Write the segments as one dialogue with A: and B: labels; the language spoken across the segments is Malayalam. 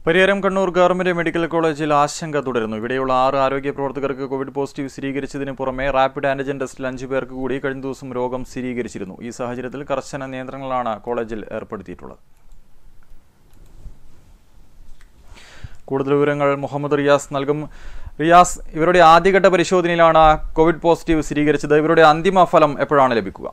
A: പരിയാരം കണ്ണൂർ ഗവൺമെന്റ് മെഡിക്കൽ കോളേജിൽ ആശങ്ക തുടരുന്നു ഇവിടെയുള്ള ആറ് ആരോഗ്യ പ്രവർത്തകർക്ക് കോവിഡ് പോസിറ്റീവ് സ്ഥിരീകരിച്ചതിന് പുറമെ റാപ്പിഡ് ആന്റിജൻ ടെസ്റ്റിൽ അഞ്ചു പേർക്ക് കൂടി കഴിഞ്ഞ ദിവസം രോഗം സ്ഥിരീകരിച്ചിരുന്നു ഈ സാഹചര്യത്തിൽ കർശന നിയന്ത്രണങ്ങളാണ് കോളേജിൽ ഏർപ്പെടുത്തിയിട്ടുള്ളത് കൂടുതൽ വിവരങ്ങൾ മുഹമ്മദ് റിയാസ് നൽകും റിയാസ് ഇവരുടെ ആദ്യഘട്ട പരിശോധനയിലാണ് കോവിഡ് പോസിറ്റീവ് സ്ഥിരീകരിച്ചത് ഇവരുടെ അന്തിമ ഫലം എപ്പോഴാണ് ലഭിക്കുക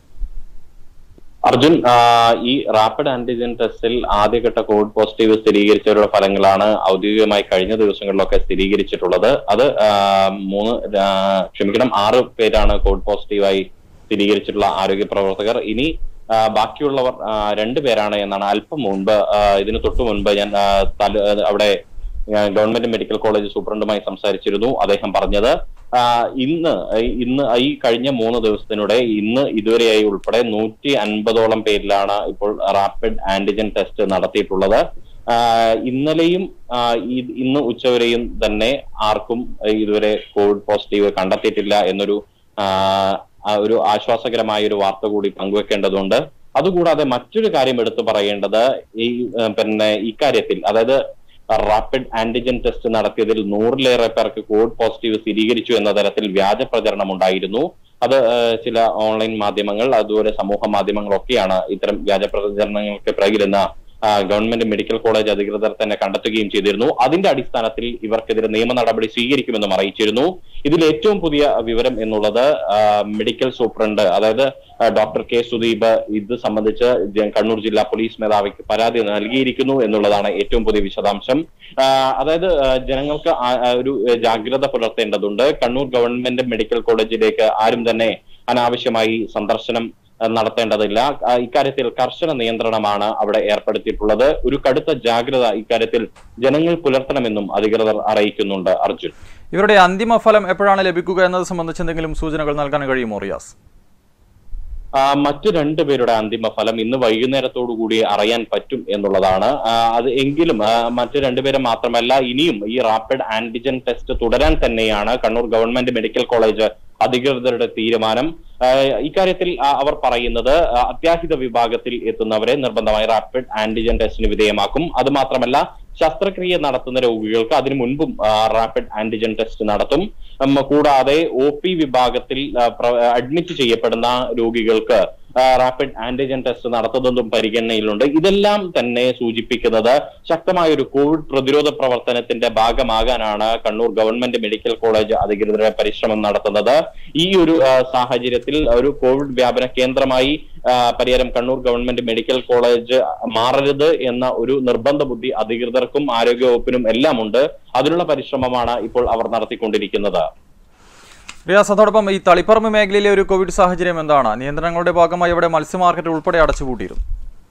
B: അർജുൻ ആ, ഈ റാപ്പിഡ് ആന്റിജൻ ടെസ്റ്റിൽ ആദ്യഘട്ട കോവിഡ് പോസിറ്റീവ് സ്ഥിരീകരിച്ചവരുടെ ഫലങ്ങളാണ് ഔദ്യോഗികമായി കഴിഞ്ഞ ദിവസങ്ങളിലൊക്കെ സ്ഥിരീകരിച്ചിട്ടുള്ളത് അത് ആ, മൂന്ന് ആ, ക്ഷമിക്കണം ആറ് പേരാണ് കോവിഡ് പോസിറ്റീവായി സ്ഥിരീകരിച്ചിട്ടുള്ള ആരോഗ്യ പ്രവർത്തകർ ഇനി ആ, ബാക്കിയുള്ളവർ ആ, രണ്ട് പേരാണ് എന്നാണ് അല്പം മുൻപ് ആ, ഇതിന് തൊട്ടു മുൻപ് ഞാൻ ആ, തല- അവിടെ ആ, ഗവൺമെന്റ് മെഡിക്കൽ കോളേജ് സൂപ്രണ്ടുമായി സംസാരിച്ചിരുന്നു അദ്ദേഹം പറഞ്ഞത് ആ, ഇന്ന് ഇന്ന് ഈ കഴിഞ്ഞ മൂന്ന് ദിവസത്തിനിടെ ഇന്ന് ഇതുവരെയായി ഉൾപ്പെടെ നൂറ്റി അൻപതോളം പേരിലാണ് ഇപ്പോൾ റാപ്പിഡ് ആന്റിജൻ ടെസ്റ്റ് നടത്തിയിട്ടുള്ളത് ആ, ഇന്നലെയും ആ, ഈ- ഇന്ന് ഉച്ചവരെയും തന്നെ ആർക്കും ഇതുവരെ കോവിഡ് പോസിറ്റീവ് കണ്ടെത്തിയിട്ടില്ല എന്നൊരു ആ, ആ ഒരു ആശ്വാസകരമായ ഒരു വാർത്ത കൂടി പങ്കുവെക്കേണ്ടതുണ്ട് അതുകൂടാതെ മറ്റൊരു കാര്യം എടുത്തു പറയേണ്ടത് ഈ ആ, പിന്നെ ഇക്കാര്യത്തിൽ അതായത് റാപ്പിഡ് ആന്റിജൻ ടെസ്റ്റ് നടത്തിയതിൽ നൂറിലേറെ പേർക്ക് കോവിഡ് പോസിറ്റീവ് സ്ഥിരീകരിച്ചു എന്ന തരത്തിൽ വ്യാജ പ്രചരണം ഉണ്ടായിരുന്നു അത് ആ, ചില ഓൺലൈൻ മാധ്യമങ്ങൾ അതുപോലെ സമൂഹ മാധ്യമങ്ങളൊക്കെയാണ് ഇത്തരം വ്യാജ പ്രചരണങ്ങൾക്ക് പിറകിലെന്ന ആ, ഗവൺമെന്റ് മെഡിക്കൽ കോളേജ് അധികൃതർ തന്നെ കണ്ടെത്തുകയും ചെയ്തിരുന്നു അതിന്റെ അടിസ്ഥാനത്തിൽ ഇവർക്കെതിരെ നിയമ നടപടി സ്വീകരിക്കുമെന്നും അറിയിച്ചിരുന്നു ഇതിൽ ഏറ്റവും പുതിയ വിവരം എന്നുള്ളത് ആ, മെഡിക്കൽ സൂപ്രണ്ട് അതായത് ആ, ഡോക്ടർ കെ സുദീപ് ഇത് സംബന്ധിച്ച് ജ- കണ്ണൂർ ജില്ലാ പോലീസ് മേധാവിക്ക് പരാതി നൽകിയിരിക്കുന്നു എന്നുള്ളതാണ് ഏറ്റവും പുതിയ വിശദാംശം ആ, അതായത് ആ, ജനങ്ങൾക്ക് ആ- ആ ഒരു ഏ, ജാഗ്രത പുലർത്തേണ്ടതുണ്ട് കണ്ണൂർ ഗവൺമെന്റ് മെഡിക്കൽ കോളേജിലേക്ക് ആരും തന്നെ അനാവശ്യമായി സന്ദർശനം ആ, നടത്തേണ്ടതില്ല ആ, ഇക്കാര്യത്തിൽ കർശന നിയന്ത്രണമാണ് അവിടെ ഏർപ്പെടുത്തിയിട്ടുള്ളത് ഒരു കടുത്ത ജാഗ്രത ഇക്കാര്യത്തിൽ ജനങ്ങൾ പുലർത്തണമെന്നും അധികൃതർ അറിയിക്കുന്നുണ്ട് അർജുൻ
A: ഇവരുടെ അന്തിമ ഫലം എപ്പോഴാണ് ലഭിക്കുക എന്നത് സംബന്ധിച്ച് എന്തെങ്കിലും സൂചനകൾ നൽകാൻ കഴിയുമോ റിയാസ്
B: ആ, മറ്റു രണ്ടുപേരുടെ അന്തിമ ഫലം ഇന്ന് വൈകുന്നേരത്തോടു കൂടി അറിയാൻ പറ്റും എന്നുള്ളതാണ് ആ, അത് എങ്കിലും ആ, മറ്റു രണ്ടുപേരെ മാത്രമല്ല ഇനിയും ഈ റാപ്പിഡ് ആന്റിജൻ ടെസ്റ്റ് തുടരാൻ തന്നെയാണ് കണ്ണൂർ ഗവൺമെന്റ് മെഡിക്കൽ കോളേജ് അധികൃതരുടെ തീരുമാനം ആ, ഇക്കാര്യത്തിൽ ആ, അവർ പറയുന്നത് ആ, അത്യാഹിത വിഭാഗത്തിൽ എത്തുന്നവരെ നിർബന്ധമായി റാപ്പിഡ് ആന്റിജൻ ടെസ്റ്റിന് വിധേയമാക്കും അത് മാത്രമല്ല ശസ്ത്രക്രിയ നടത്തുന്ന രോഗികൾക്ക് അതിനു മുൻപും ആ, റാപ്പിഡ് ആന്റിജൻ ടെസ്റ്റ് നടത്തും ഉം, കൂടാതെ ഒ പി വിഭാഗത്തിൽ ആ, പ്ര- അഡ്മിറ്റ് ചെയ്യപ്പെടുന്ന രോഗികൾക്ക് ആ, റാപ്പിഡ് ആന്റിജൻ ടെസ്റ്റ് നടത്തുന്നതും പരിഗണനയിലുണ്ട് ഇതെല്ലാം തന്നെ സൂചിപ്പിക്കുന്നത് ശക്തമായ ഒരു കോവിഡ് പ്രതിരോധ പ്രവർത്തനത്തിന്റെ ഭാഗമാകാനാണ് കണ്ണൂർ ഗവൺമെന്റ് മെഡിക്കൽ കോളേജ് അധികൃതരുടെ പരിശ്രമം നടത്തുന്നത് ഈ ഒരു ആ, സാഹചര്യത്തിൽ ഒരു കോവിഡ് വ്യാപന കേന്ദ്രമായി ആ, Pariyaram Kannur government medical college മാറരുത് എന്ന ഒരു നിർബന്ധ ബുദ്ധി അധികൃതർക്കും ആരോഗ്യവകുപ്പിനും എല്ലാം ഉണ്ട് അതിനുള്ള പരിശ്രമമാണ് ഇപ്പോൾ അവർ നടത്തിക്കൊണ്ടിരിക്കുന്നത്
A: റിയാസ് അതോടൊപ്പം ഈ തളിപ്പറമ്പ് മേഖലയിലെ ഒരു കോവിഡ് സാഹചര്യം എന്താണ് നിയന്ത്രണങ്ങളുടെ ഭാഗമായി അവിടെ മത്സ്യ മാർക്കറ്റ് ഉൾപ്പെടെ അടച്ചുപൂട്ടിയിരുന്നു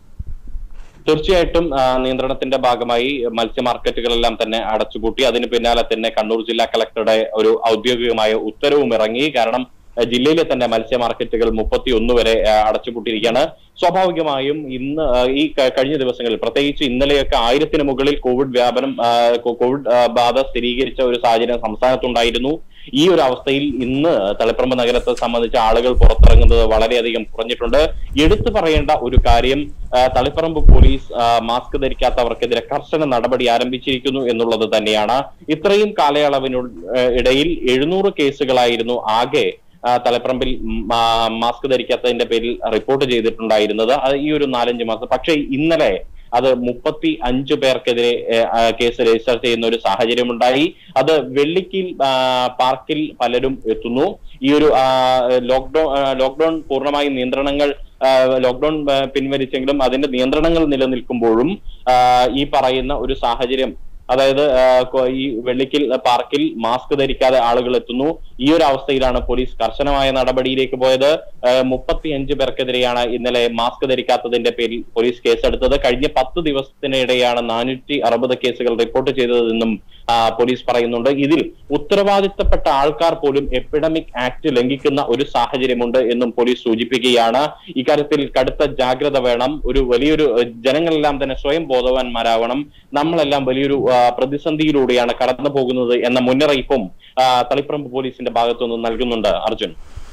B: തീർച്ചയായിട്ടും ആ, നിയന്ത്രണത്തിന്റെ ഭാഗമായി മത്സ്യ മാർക്കറ്റുകളെല്ലാം തന്നെ അടച്ചുപൂട്ടി അതിന് പിന്നാലെ തന്നെ കണ്ണൂർ ജില്ലാ കളക്ടറുടെ ഒരു ഔദ്യോഗികമായ ഉത്തരവും ഇറങ്ങി കാരണം ആ, ജില്ലയിലെ തന്നെ മത്സ്യ മാർക്കറ്റുകൾ മുപ്പത്തി ഒന്ന് വരെ ആ, അടച്ചുപൂട്ടിയിരിക്കുകയാണ് സ്വാഭാവികമായും ഇന്ന് ആ, ഈ ക- കഴിഞ്ഞ ദിവസങ്ങളിൽ പ്രത്യേകിച്ച് ഇന്നലെയൊക്കെ ആയിരത്തിന് മുകളിൽ കോവിഡ് വ്യാപനം ആ, കോ- കോവിഡ് ആ, ബാധ സ്ഥിരീകരിച്ച ഒരു സാഹചര്യം സംസ്ഥാനത്തുണ്ടായിരുന്നു ഈ ഒരു അവസ്ഥയിൽ ഇന്ന് തളിപ്പറമ്പ് നഗരത്തെ സംബന്ധിച്ച് ആളുകൾ പുറത്തിറങ്ങുന്നത് വളരെയധികം കുറഞ്ഞിട്ടുണ്ട് എടുത്തു പറയേണ്ട ഒരു കാര്യം ആ, തളിപ്പറമ്പ് പോലീസ് ആ, മാസ്ക് ധരിക്കാത്തവർക്കെതിരെ കർശന നടപടി ആരംഭിച്ചിരിക്കുന്നു എന്നുള്ളത് തന്നെയാണ് ഇത്രയും കാലയളവിനു ആ, ഇടയിൽ എഴുന്നൂറ് കേസുകളായിരുന്നു ആകെ ആ, തലപ്പറമ്പിൽ ഉം, ആ, മാസ്ക് ധരിക്കാത്തതിന്റെ പേരിൽ റിപ്പോർട്ട് ചെയ്തിട്ടുണ്ടായിരുന്നത് അത് ഈ ഒരു നാലഞ്ച് മാസം പക്ഷേ ഇന്നലെ അത് മുപ്പത്തി അഞ്ച് പേർക്കെതിരെ ഏ, ആ, കേസ് രജിസ്റ്റർ ചെയ്യുന്ന ഒരു സാഹചര്യമുണ്ടായി അത് വെള്ളിക്കിൽ ആ, പാർക്കിൽ പലരും എത്തുന്നു ഈ ഒരു ആ, ലോക്ക്ഡൌൺ ആ, ലോക്ക്ഡൌൺ പൂർണ്ണമായും നിയന്ത്രണങ്ങൾ ആ, ലോക്ക്ഡൌൺ ആ, പിൻവലിച്ചെങ്കിലും അതിന്റെ നിയന്ത്രണങ്ങൾ നിലനിൽക്കുമ്പോഴും ആ, ഈ പറയുന്ന ഒരു സാഹചര്യം അതായത് ആ, കൊ- ഈ വെള്ളിക്കിൽ പാർക്കിൽ മാസ്ക് ധരിക്കാതെ ആളുകൾ എത്തുന്നു ഈ ഒരു അവസ്ഥയിലാണ് പോലീസ് കർശനമായ നടപടിയിലേക്ക് പോയത് മുപ്പത്തിയഞ്ച് പേർക്കെതിരെയാണ് ഇന്നലെ മാസ്ക് ധരിക്കാത്തതിന്റെ പേരിൽ പോലീസ് കേസെടുത്തത് കഴിഞ്ഞ പത്ത് ദിവസത്തിനിടെയാണ് നാനൂറ്റി അറുപത് കേസുകൾ റിപ്പോർട്ട് ചെയ്തതെന്നും ആ, പോലീസ് പറയുന്നുണ്ട് ഇതിൽ ഉത്തരവാദിത്തപ്പെട്ട ആൾക്കാർ പോലും എപ്പിഡമിക് ആക്ട് ലംഘിക്കുന്ന ഒരു സാഹചര്യമുണ്ട് എന്നും പോലീസ് സൂചിപ്പിക്കുകയാണ് ഇക്കാര്യത്തിൽ കടുത്ത ജാഗ്രത വേണം ഒരു വലിയൊരു ഏഹ്, ജനങ്ങളെല്ലാം തന്നെ സ്വയം ബോധവാന്മാരാവണം നമ്മളെല്ലാം വലിയൊരു ആ, പ്രതിസന്ധിയിലൂടെയാണ് കടന്നു പോകുന്നത് എന്ന മുന്നറിയിപ്പും ആ, തളിപ്പറമ്പ് പോലീസിന്റെ ഭാഗത്തുനിന്ന് നൽകുന്നുണ്ട് അർജുൻ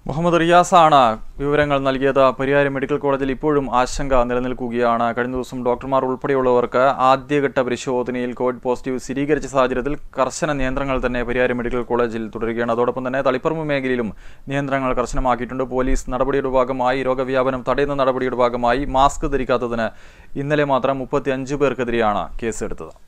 A: മുഹമ്മദ് റിയാസാണ് വിവരങ്ങൾ നൽകിയത് പരിയാരം മെഡിക്കൽ കോളേജിൽ ഇപ്പോഴും ആശങ്ക നിലനിൽക്കുകയാണ് കഴിഞ്ഞ ദിവസം ഡോക്ടർമാർ ഉൾപ്പെടെയുള്ളവർക്ക് ആദ്യഘട്ട പരിശോധനയിൽ കോവിഡ് പോസിറ്റീവ് സ്ഥിരീകരിച്ച സാഹചര്യത്തിൽ കർശന നിയന്ത്രണങ്ങൾ തന്നെ പരിയാരം മെഡിക്കൽ കോളേജിൽ തുടരുകയാണ് അതോടൊപ്പം തന്നെ തളിപ്പറമ്പ് മേഖലയിലും നിയന്ത്രണങ്ങൾ കർശനമാക്കിയിട്ടുണ്ട് പോലീസ് നടപടിയുടെ ഭാഗമായി രോഗവ്യാപനം തടയുന്ന നടപടിയുടെ ഭാഗമായി മാസ്ക് ധരിക്കാത്തതിന് ഇന്നലെ മാത്രം മുപ്പത്തി പേർക്കെതിരെയാണ് കേസെടുത്തത്